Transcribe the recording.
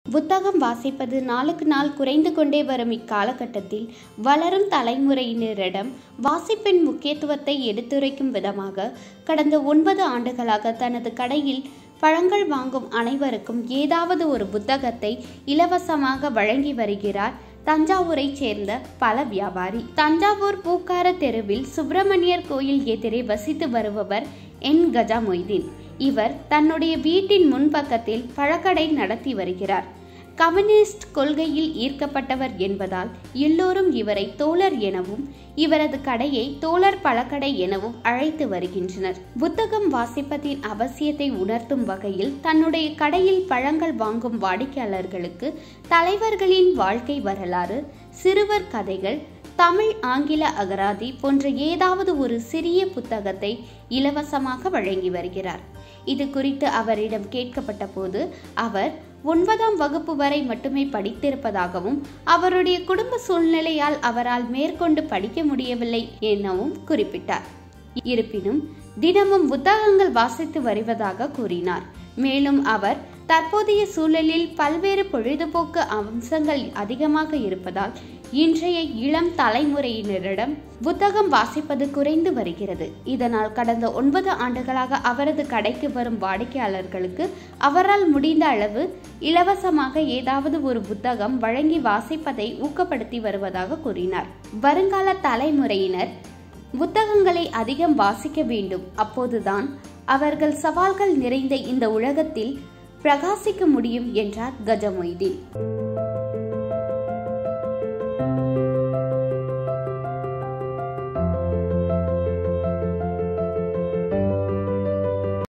புத்தகம் வாசிப்பது நாளுக்கு நாள் குறைந்து கொண்டே வரும் இக்காலகட்டத்தில் வளரும் தலைமுறையினரிடம் வாசிப்பின் முக்கியத்துவத்தை எடுத்துரைக்கும் விதமாக கடந்த ஒன்பது ஆண்டுகளாக தனது கடையில் பழங்கள் வாங்கும் அனைவருக்கும் ஏதாவது ஒரு புத்தகத்தை இலவசமாக வழங்கி வருகிறார் தஞ்சாவூரைச் சேர்ந்த பல வியாபாரி தஞ்சாவூர் பூக்கார தெருவில் சுப்பிரமணியர் கோயில் எதிரே வசித்து வருபவர் என் கஜா மொய்தீன் இவர் தன்னுடைய வீட்டின் முன்பக்கத்தில் பழக்கடை நடத்தி வருகிறார் கம்யூனிஸ்ட் கொள்கையில் ஈர்க்கப்பட்டவர் என்பதால் எல்லோரும் இவரை தோழர் எனவும் இவரது கடையை தோழர் பழக்கடை எனவும் அழைத்து வருகின்றனர் புத்தகம் வாசிப்பதின் அவசியத்தை உணர்த்தும் வகையில் தன்னுடைய கடையில் பழங்கள் வாங்கும் வாடிக்கையாளர்களுக்கு தலைவர்களின் வாழ்க்கை வரலாறு சிறுவர் கதைகள் தமிழ் ஆங்கில அகராதி போன்ற ஏதாவது ஒரு சிறிய புத்தகத்தை இலவசமாக வழங்கி வருகிறார் இது குறித்து அவரிடம் கேட்கப்பட்ட போது அவர் ஒன்பதாம் வகுப்பு வரை மட்டுமே படித்திருப்பதாகவும் அவருடைய குடும்ப சூழ்நிலையால் அவரால் மேற்கொண்டு படிக்க முடியவில்லை எனவும் குறிப்பிட்டார் இருப்பினும் தினமும் புத்தகங்கள் வாசித்து வருவதாக கூறினார் மேலும் அவர் தற்போதைய சூழலில் பல்வேறு பொழுதுபோக்கு அம்சங்கள் அதிகமாக இருப்பதால் இன்றைய இளம் தலைமுறையினரிடம் புத்தகம் வாசிப்பது குறைந்து வருகிறது இதனால் கடந்த ஒன்பது ஆண்டுகளாக அவரது கடைக்கு வரும் வாடிக்கையாளர்களுக்கு அவரால் முடிந்த அளவு இலவசமாக ஏதாவது ஒரு புத்தகம் வழங்கி வாசிப்பதை ஊக்கப்படுத்தி வருவதாக கூறினார் வருங்கால தலைமுறையினர் புத்தகங்களை அதிகம் வாசிக்க வேண்டும் அப்போதுதான் அவர்கள் சவால்கள் நிறைந்த இந்த உலகத்தில் பிரகாசிக்க முடியும் என்றார் கஜமொய்தீன்